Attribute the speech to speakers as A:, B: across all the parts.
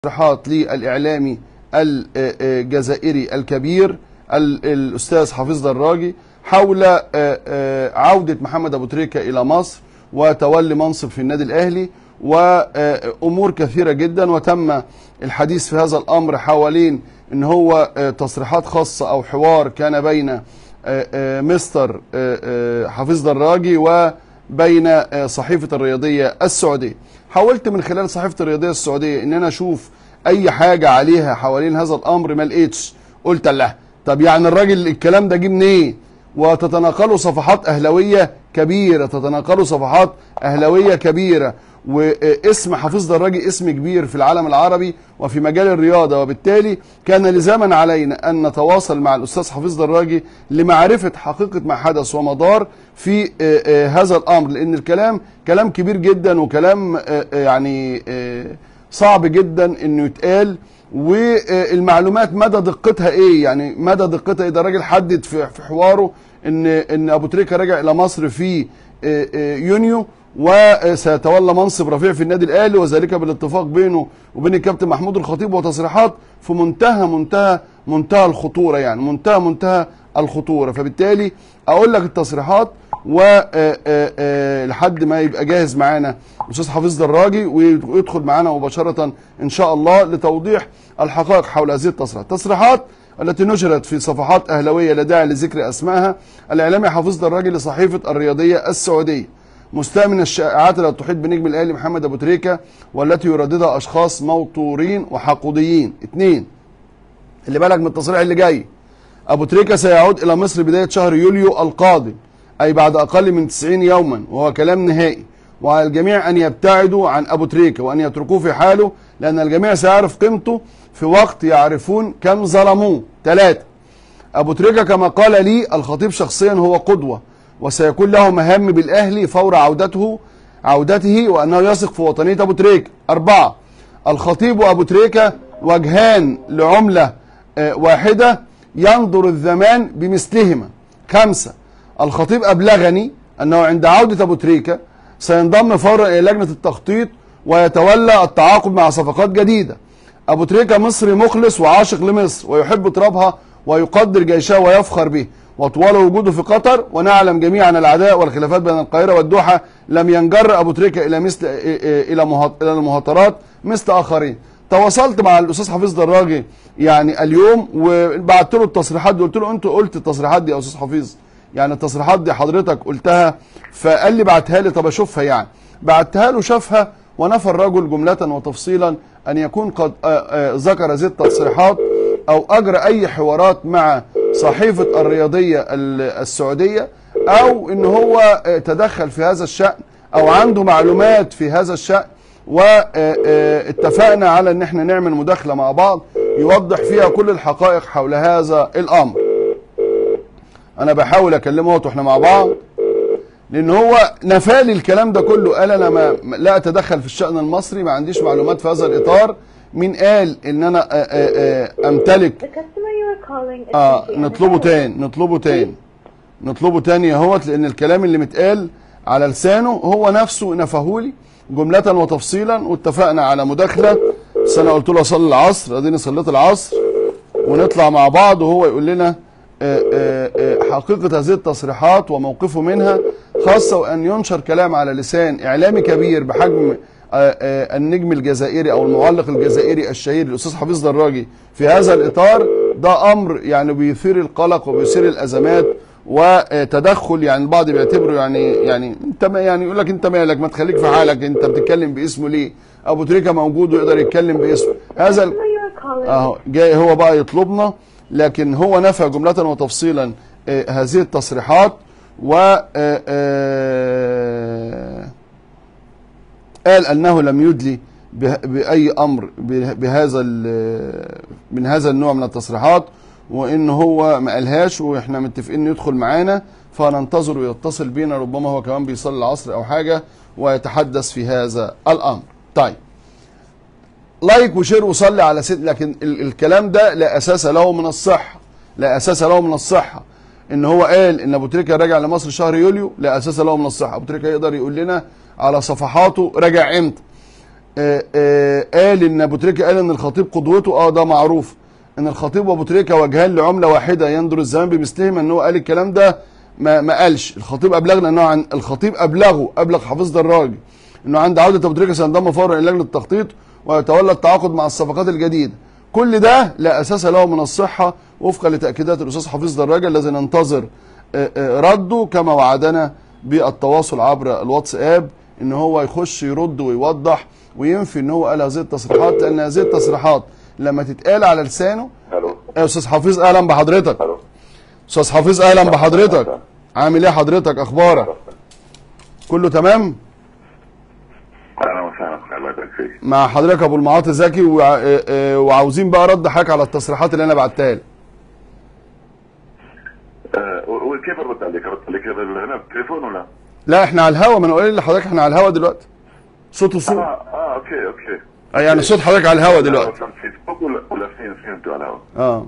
A: تصريحات للإعلامي الجزائري الكبير ال- الأستاذ حفيظ دراجي حول آه، آه، عودة محمد أبو تريكة إلى مصر وتولي منصب في النادي الأهلي وأمور كثيرة جدا وتم الحديث في هذا الأمر حوالين أن هو آه، تصريحات خاصة أو حوار كان بين آه، آه، مستر آه، آه، حفيظ دراجي وبين آه، صحيفة الرياضية السعودية حاولت من خلال صحيفة الرياضية السعودية ان انا اشوف اي حاجة عليها حوالين هذا الامر ما لقيتش قلت له طب يعني الراجل الكلام ده جه منين وتتناقلوا صفحات اهلاوية كبيرة تتناقلوا صفحات اهلاوية كبيرة واسم حفيظ دراجي اسم كبير في العالم العربي وفي مجال الرياضة وبالتالي كان لزاما علينا أن نتواصل مع الأستاذ حفيظ دراجي لمعرفة حقيقة ما حدث ومدار في آه، آه، هذا الأمر لأن الكلام كلام كبير جدا وكلام آه، آه، يعني آه، صعب جدا انه يتقال والمعلومات مدى دقتها ايه يعني مدى دقتها ايه ده راجل حدد في في حواره ان ان ابو تريكه رجع الى مصر في آه، آه، يونيو وسيتولى منصب رفيع في النادي الاهلي وذلك بالاتفاق بينه وبين الكابتن محمود الخطيب وتصريحات في منتهى منتهى منتهى الخطوره يعني منتهى منتهى الخطوره فبالتالي اقول لك التصريحات ولحد ما يبقى جاهز معانا استاذ حفيظ دراجي ويدخل معانا مباشره ان شاء الله لتوضيح الحقائق حول هذه التصريحات التصريحات التي نشرت في صفحات اهلاويه لا داعي لذكر اسمائها الاعلامي حفيظ دراجي لصحيفه الرياضيه السعوديه مستاء من الشائعات التي تحيط بنجم الاهلي محمد ابو تريكه والتي يرددها اشخاص موتورين وحقوديين اثنين اللي بالك من التصريح اللي جاي ابو تريكه سيعود الى مصر بدايه شهر يوليو القادم اي بعد اقل من 90 يوما وهو كلام نهائي وعلى الجميع ان يبتعدوا عن ابو تريكه وان يتركوه في حاله لان الجميع سيعرف قيمته في وقت يعرفون كم ظلموه ثلاثه ابو تريكه كما قال لي الخطيب شخصيا هو قدوه وسيكون له مهام بالاهلي فور عودته عودته وانه يثق في وطنيه ابو تريكه اربعه الخطيب وابو تريكه وجهان لعمله آه، واحده ينظر الزمان بمثلهما خمسه الخطيب ابلغني انه عند عوده ابو تريكه سينضم فورا الى لجنه التخطيط ويتولى التعاقد مع صفقات جديده ابو تريكه مصري مخلص وعاشق لمصر ويحب ترابها ويقدر جيشها ويفخر به وطوال وجوده في قطر ونعلم جميعا العداء والخلافات بين القاهره والدوحه لم ينجر ابو تريكه الى مثل الى مهات- الى المهاترات مثل اخرين تواصلت مع الاستاذ حفيظ دراجي يعني اليوم وبعت له التصريحات دي قلت له انت قلت التصريحات دي يا استاذ حفيظ يعني التصريحات دي حضرتك قلتها فقال لي بعتها لي طب اشوفها يعني بعتها له شافها ونفى الرجل جملة وتفصيلا أن يكون قد آه، آه، ذكر هذه التصريحات أو أجرى أي حوارات مع صحيفة الرياضية ال- السعودية أو أن هو آه، تدخل في هذا الشأن أو عنده معلومات في هذا الشأن واتفقنا على أن احنا نعمل مداخلة مع بعض يوضح فيها كل الحقائق حول هذا الأمر أنا بحاول أكلمه اهوت واحنا مع بعض لان هو نفالي الكلام ده كله قال انا ما ما- لا اتدخل في الشان المصري ما عنديش معلومات في هذا الاطار مين قال ان انا آه، آه، آه، امتلك
B: The customer you are calling is
A: اه
B: busy and
A: نطلبه
B: unavailable.
A: تاني نطلبه تاني نطلبه تاني اهوت لان الكلام اللي متقال على لسانه هو نفسه نفهولي جملة وتفصيلا واتفقنا على مداخلة بس انا قلت له اصلي العصر اديني صليت العصر ونطلع مع بعض وهو يقول لنا آه، آه، آه، حقيقة هذه التصريحات وموقفه منها خاصة وأن ينشر كلام على لسان إعلامي كبير بحجم آه، آه، النجم الجزائري أو المعلق الجزائري الشهير الأستاذ حفيظ دراجي في هذا الإطار ده أمر يعني بيثير القلق وبيثير الأزمات وتدخل يعني البعض بيعتبره يعني يعني انت ما يعني يقول لك انت مالك ما تخليك في حالك انت بتتكلم باسمه ليه؟ ابو تريكه موجود ويقدر يتكلم باسمه هذا ال-
B: Customer you are calling
A: اهو جاي هو بقى يطلبنا لكن هو نفى جملة وتفصيلا آه، هذه التصريحات و آه، آه، قال انه لم يدلي به- باي امر به- بهذا ال- من هذا النوع من التصريحات وان هو ما قالهاش واحنا متفقين إنه يدخل معانا فننتظر ويتصل بينا ربما هو كمان بيصلي العصر او حاجه ويتحدث في هذا الامر طيب لايك وشير وصلي على سيد لكن ال الكلام ده لا اساس له من الصحه لا اساس له من الصحه ان هو قال ان ابو تريكه راجع لمصر شهر يوليو لا اساس له من الصحه ابو تريكه يقدر يقول لنا على صفحاته راجع امتى آه، آه، قال ان ابو تريكه قال ان الخطيب قدوته اه ده معروف ان الخطيب وابو تريكه وجهان لعمله واحده ينظر الزمان بمثلهما ان هو قال الكلام ده ما ما قالش الخطيب ابلغنا انه عن الخطيب ابلغه ابلغ حافظ دراجي انه عند عوده ابو تريكه سينضم فورا الى لجنه التخطيط ويتولى التعاقد مع الصفقات الجديده كل ده لا اساس له من الصحه وفقا لتاكيدات الاستاذ حفيظ دراجه الذي ننتظر آه، آه، رده كما وعدنا بالتواصل عبر الواتساب ان هو يخش يرد ويوضح وينفي ان هو قال هذه التصريحات لان هذه التصريحات لما تتقال على لسانه
C: الو
A: يا استاذ حفيظ اهلا بحضرتك
C: الو
A: استاذ حفيظ اهلا بحضرتك عامل ايه حضرتك اخبارك كله تمام
C: اهلا وسهلا الله يبارك فيك
A: مع حضرتك ابو المعاطي زكي وع- آه، آه، وعاوزين بقى رد حضرتك على التصريحات اللي انا بعتها لك
C: آه، وكيف ارد عليك؟ ارد عليك هنا بالتليفون ولا؟
A: لا احنا على الهوا ما انا قايل لحضرتك احنا على الهوا دلوقتي صوت
C: اه
A: وصوت
C: اه اوكي اوكي
A: آه، يعني صوت حضرتك على الهوا دلوقتي
C: في فيسبوك ولا ولا فين فهمتوا على الهواء؟
A: اه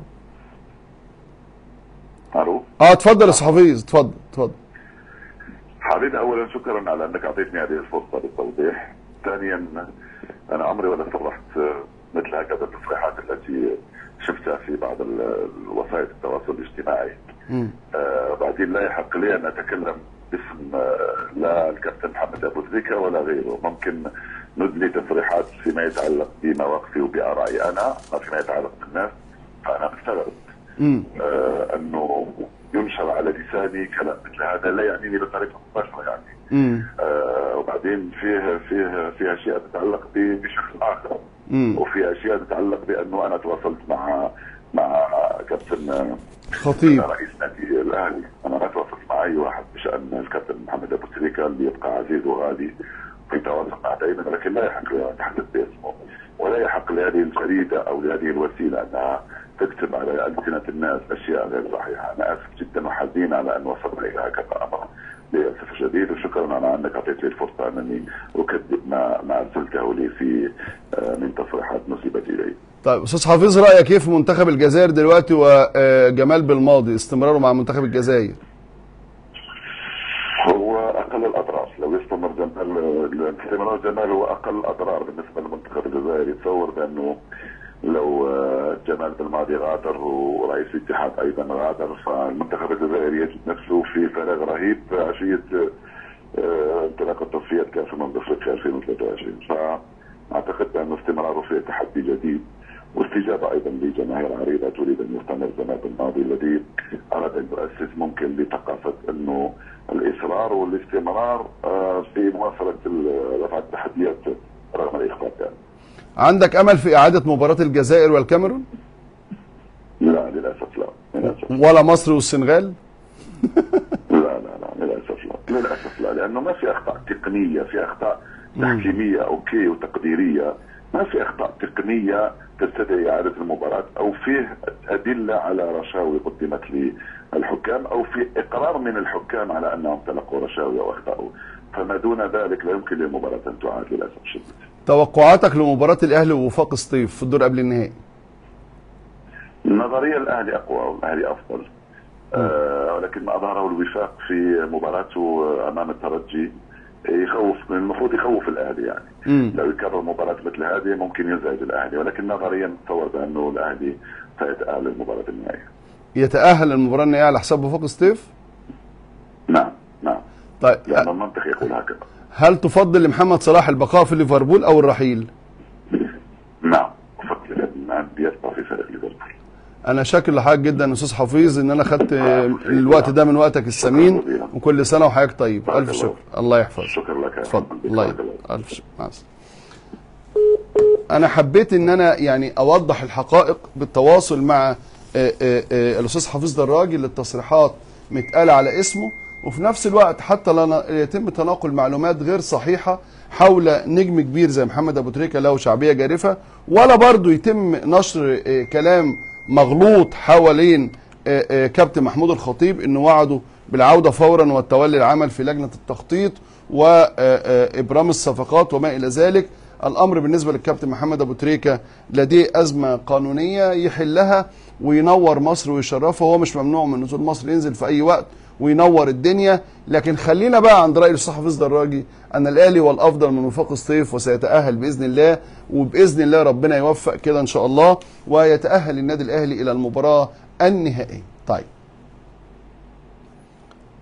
C: الو
A: اه اتفضل يا استاذ حفيظ اتفضل اتفضل
C: حبيبي اولا شكرا على انك اعطيتني هذه الفرصه للتوضيح. ثانيا انا عمري ولا صرحت آه، مثل هكذا التصريحات التي شفتها في بعض ال- الوسائل التواصل الاجتماعي.
A: مم.
C: آه بعدين لا يحق لي ان اتكلم باسم آه لا الكابتن محمد ابو تريكه ولا غيره ممكن ندلي تصريحات فيما يتعلق بمواقفي وبارائي انا ما فيما يتعلق بالناس فانا مستغرب
A: مم.
C: آه انه ينشر على لساني كلام مثل هذا لا يعنيني بطريقه مباشره يعني
A: مم.
C: آه وبعدين فيه فيه في اشياء تتعلق ب- بشخص اخر
A: مم.
C: وفي اشياء تتعلق بانه انا تواصلت مع مع كابتن آه،
A: خطيب
C: رئيس نادي الاهلي انا ما تواصلت مع اي واحد بشان الكابتن محمد ابو تريكه اللي يبقى عزيز وغالي في تواصل معه دائما لكن لا يحق لي ان اتحدث باسمه ولا يحق لهذه الجريده او لهذه الوسيله انها تكتب على السنه الناس اشياء غير صحيحه انا اسف جدا وحزين على ان وصلنا الى هكذا امر للاسف الشديد وشكرا على انك اعطيت لي الفرصه انني اكذب ما ما ارسلته لي في آه، من تصريحات نسبت الي.
A: طيب استاذ حفيظ رايك ايه في منتخب الجزائر دلوقتي وجمال بالماضي استمراره مع منتخب الجزائر
C: هو اقل الاضرار لو يستمر جمال استمرار جمال هو اقل الاضرار بالنسبه للمنتخب الجزائري يتصور بانه لو آه، جمال بالماضي غادر ورئيس الاتحاد ايضا غادر فالمنتخب الجزائري يجد نفسه في فراغ رهيب عشيه آه، انطلاقه تصفيات كاس امم افريقيا 2023 فاعتقد بانه استمراره في تحدي جديد واستجابه ايضا لجماهير عريضه تريد ان يستمر جمال بالماضي الذي اراد ان يؤسس ممكن لثقافه انه الاصرار والاستمرار آه، في مواصله ال- رفع التحديات رغم الاخفاق يعني.
A: عندك امل في اعاده مباراه الجزائر والكاميرون
C: لا للاسف لا للاسف
A: ولا مصر والسنغال
C: لا لا لا للاسف لا للاسف لا لانه ما في اخطاء تقنيه في اخطاء تحكيميه اوكي وتقديريه ما في اخطاء تقنيه تستدعي اعاده المباراه او فيه ادله على رشاوي قدمت للحكام او في اقرار من الحكام على انهم تلقوا رشاوي او اخطاوا فما دون ذلك لا يمكن للمباراه ان تعاد للاسف الشديد
A: توقعاتك لمباراه الاهلي ووفاق سطيف في الدور قبل النهائي
C: نظريا الاهلي اقوى والاهلي افضل آه ولكن ما اظهره الوفاق في مباراته امام الترجي يخوف المفروض يخوف الاهلي يعني
A: مم.
C: لو يكرر مباراه مثل هذه ممكن يزعج الاهلي ولكن نظريا اتصور بانه الاهلي سيتاهل للمباراه النهائيه
A: يتاهل المباراه النهائيه على حساب وفاق سطيف
C: نعم نعم
A: طيب
C: لان المنطق يقول هكذا
A: هل تفضل لمحمد صلاح البقاء في ليفربول او الرحيل
C: نعم افضل ان يبقى في فريق ليفربول
A: انا شاكر لحضرتك جدا استاذ حفيظ ان انا خدت الوقت ده من وقتك الثمين وكل سنه وحضرتك طيب الف شكر الله يحفظك
C: شكرا لك يا
A: اتفضل
C: محمد.
A: الله
C: بارك
A: يحفظك الف شكر مع السلامه انا حبيت ان انا يعني اوضح الحقائق بالتواصل مع آه، آه، آه، الاستاذ حفيظ دراجي اللي التصريحات متقاله على اسمه وفي نفس الوقت حتى لا ن- يتم تناقل معلومات غير صحيحه حول نجم كبير زي محمد ابو تريكه له شعبيه جارفه ولا برضه يتم نشر آه، كلام مغلوط حوالين آه، آه، كابتن محمود الخطيب انه وعده بالعوده فورا والتولي العمل في لجنه التخطيط وابرام الصفقات وما الى ذلك الامر بالنسبه للكابتن محمد ابو تريكه لديه ازمه قانونيه يحلها وينور مصر ويشرفها هو مش ممنوع من نزول مصر ينزل في اي وقت وينور الدنيا لكن خلينا بقى عند راي الاستاذ حفيظ دراجي ان الاهلي والافضل من وفاق الصيف وسيتاهل باذن الله وباذن الله ربنا يوفق كده ان شاء الله ويتاهل النادي الاهلي الى المباراه النهائيه طيب